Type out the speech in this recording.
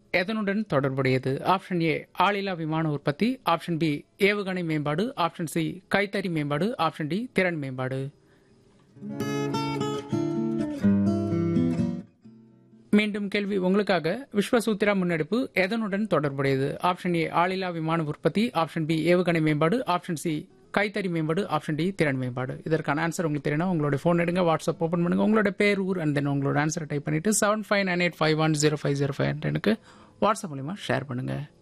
எதனுடன் தொடர்புடையது option A ஆளில்லா விமான உற்பத்தி ஆப்ஷன் பி ஏவுகணை மேம்பாடு ஆப்ஷன் சி கைத்தறி மேம்பாடு ஆப்ஷன் டி திறன் மேம்பாடு மீண்டும் கேள்வி உங்களுக்காக விஸ்வசூத்திரா முன்னெடுப்பு எதனுடன் தொடர்புடையது ஆப்ஷன் ஏ ஆளில்லா விமான உற்பத்தி ஆப்ஷன் பி ஏவுகணை மேம்பாடு ஆப்ஷன் சி கைத்தறி மேம்பாடு ஆப்ஷன் டி திறன் மேம்பாடு இதற்கான ஆன்சர் உங்களுக்கு தெரியணும் உங்களோட ஃபோன் எடுங்க வாட்ஸ்அப் ஓப்பன் பண்ணுங்க உங்களோட பேர் ஊர் அண்ட் தென் உங்களோட ஆன்சரை டைப் பண்ணிட்டு seven five nine eight five one zero five zero five எனக்கு வாட்ஸ்அப் மூலியமா ஷேர் பண்ணுங்க